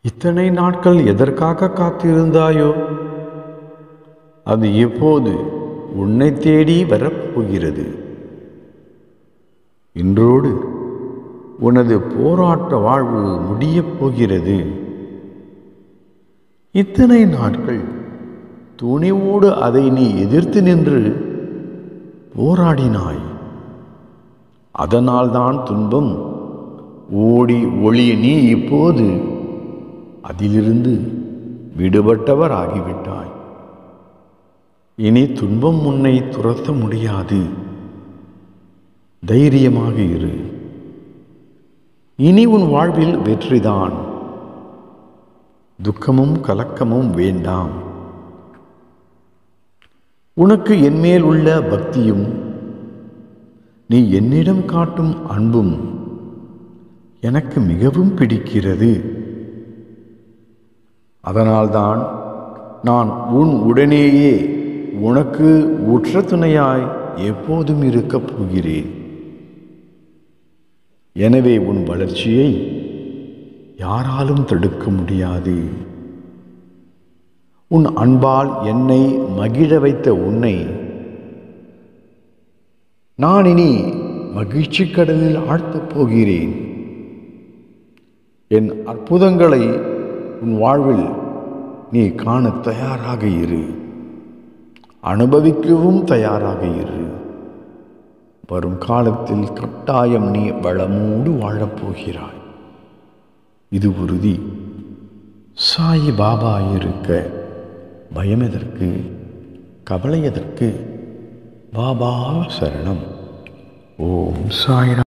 இத்தனை நாட்கள் எதற்காக காத்திருந்தாயோ அது எப்போது உன்னை தேடி வரப்போகிறது இன்றோடு உனது போராட்ட வாழ்வு முடியப் போகிறது இத்தனை நாட்கள் துணிவோடு அதை நீ எதிர்த்து நின்று போராடினாய் அதனால்தான் துன்பம் ஓடி ஒளிய நீ இப்போது அதிலிருந்து விடுபட்டவர் ஆகிவிட்டாய் இனி துன்பம் உன்னை துரத்த முடியாது தைரியமாக இரு இனி உன் வாழ்வில் வெற்றிதான் துக்கமும் கலக்கமும் வேண்டாம் உனக்கு என்மேல் உள்ள பக்தியும் நீ என்னிடம் காட்டும் அன்பும் எனக்கு மிகவும் பிடிக்கிறது அதனால்தான் நான் உன் உடனேயே உனக்கு உற்ற துணையாய் எப்போதும் இருக்கப் போகிறேன் எனவே உன் வளர்ச்சியை யாராலும் தடுக்க முடியாது உன் அன்பால் என்னை மகிழ வைத்த உன்னை நான் இனி மகிழ்ச்சி கடலில் ஆழ்த்தப் போகிறேன் என் அற்புதங்களை உன் வாழ்வில் நீ காண தயாராக இரு அனுபவிக்கவும் தயாராக இரு வரும் காலத்தில் கட்டாயம் நீ வளமோடு வாழப்போகிறாய் இது உறுதி சாய் பாபா இருக்க பயம் எதற்கு கவலை எதற்கு பாபா சரணம் ஓம் சாய்ராம்